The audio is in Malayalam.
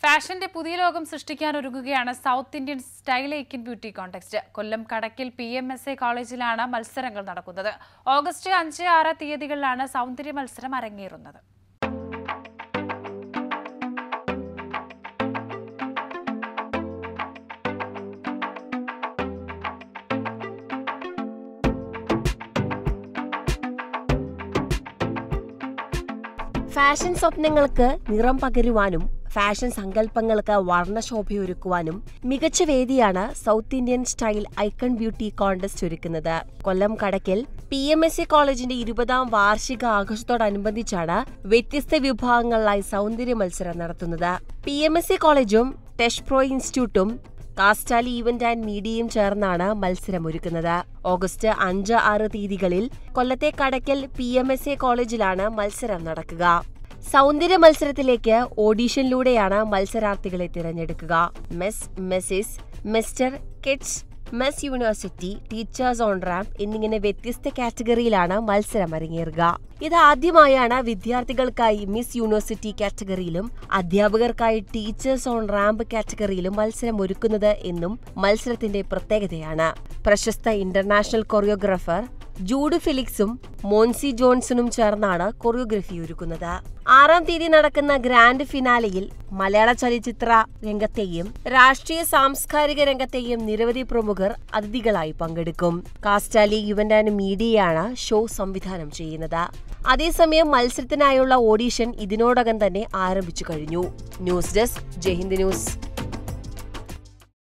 ഫാഷന്റെ പുതിയ ലോകം സൃഷ്ടിക്കാൻ ഒരുങ്ങുകയാണ് south Indian style icon beauty contest Kollam കടക്കിൽ പി എം എസ് എ കോളേജിലാണ് മത്സരങ്ങൾ നടക്കുന്നത് ഓഗസ്റ്റ് അഞ്ച് ആറ് തീയതികളിലാണ് സൗന്ദര്യ മത്സരം അരങ്ങേറുന്നത് ഫാഷൻ സ്വപ്നങ്ങൾക്ക് നിറം പകരുവാനും ഫാഷൻ സങ്കല്പങ്ങൾക്ക് വർണ്ണശോഭയൊരുക്കുവാനും മികച്ച വേദിയാണ് south Indian style icon beauty contest ഒരുക്കുന്നത് Kollam Kadakkal P M S A കോളേജിന്റെ ഇരുപതാം വാർഷിക ആഘോഷത്തോടനുബന്ധിച്ചാണ് വ്യത്യസ്ത വിഭാഗങ്ങളിലായി സൗന്ദര്യ മത്സരം നടത്തുന്നത് പി എം എസ് എ കോളേജും ടെഷ് പ്രോ ഇൻസ്റ്റിറ്റ്യൂട്ടും കാസ്റ്റാലി ഈവന്റ് ആൻഡ് മീഡിയയും ചേർന്നാണ് മത്സരം ഒരുക്കുന്നത് ഓഗസ്റ്റ് അഞ്ച് ആറ് തീയതികളിൽ കൊല്ലത്തെ കടക്കൽ പി എം എസ് എ കോളേജിലാണ് മത്സരം നടക്കുക സൗന്ദര്യ മത്സരത്തിലേക്ക് ഓഡീഷനിലൂടെയാണ് മത്സരാർത്ഥികളെ തിരഞ്ഞെടുക്കുക miss Mrs mister kids miss university teachers on ramp എന്നിങ്ങനെ വ്യത്യസ്ത കാറ്റഗറിയിലാണ് മത്സരം അരങ്ങേറുക ഇത് ആദ്യമായാണ് വിദ്യാർത്ഥികൾക്കായി മിസ് യൂണിവേഴ്സിറ്റി കാറ്റഗറിയിലും അധ്യാപകർക്കായി ടീച്ചേഴ്സ് ഓൺ റാമ്പ് കാറ്റഗറിയിലും മത്സരം ഒരുക്കുന്നത് എന്നും മത്സരത്തിന്റെ പ്രത്യേകതയാണ് പ്രശസ്ത ഇന്റർനാഷണൽ കൊറിയോഗ്രാഫർ ജൂഡ് ഫിലിക്സും മോൻസി ജോൺസണും ചേർന്നാണ് കൊറിയോഗ്രഫി ഒരുക്കുന്നത് ആറാം തീയതി നടക്കുന്ന ഗ്രാൻഡ് ഫിനാലെയിൽ മലയാള ചലച്ചിത്ര രംഗത്തെയും രാഷ്ട്രീയ സാംസ്കാരിക രംഗത്തെയും നിരവധി പ്രമുഖർ അതിഥികളായി പങ്കെടുക്കും കാസ്റ്റാലി ഇവന്റ് ആൻഡ് മീഡിയയാണ് ഷോ സംവിധാനം ചെയ്യുന്നത് അതേസമയം മത്സരത്തിനായുള്ള ഓഡീഷൻ ഇതിനോടകം തന്നെ ആരംഭിച്ചു കഴിഞ്ഞു ന്യൂസ് ഡെസ്ക് ജയ്ഹിന്ദ് ന്യൂസ്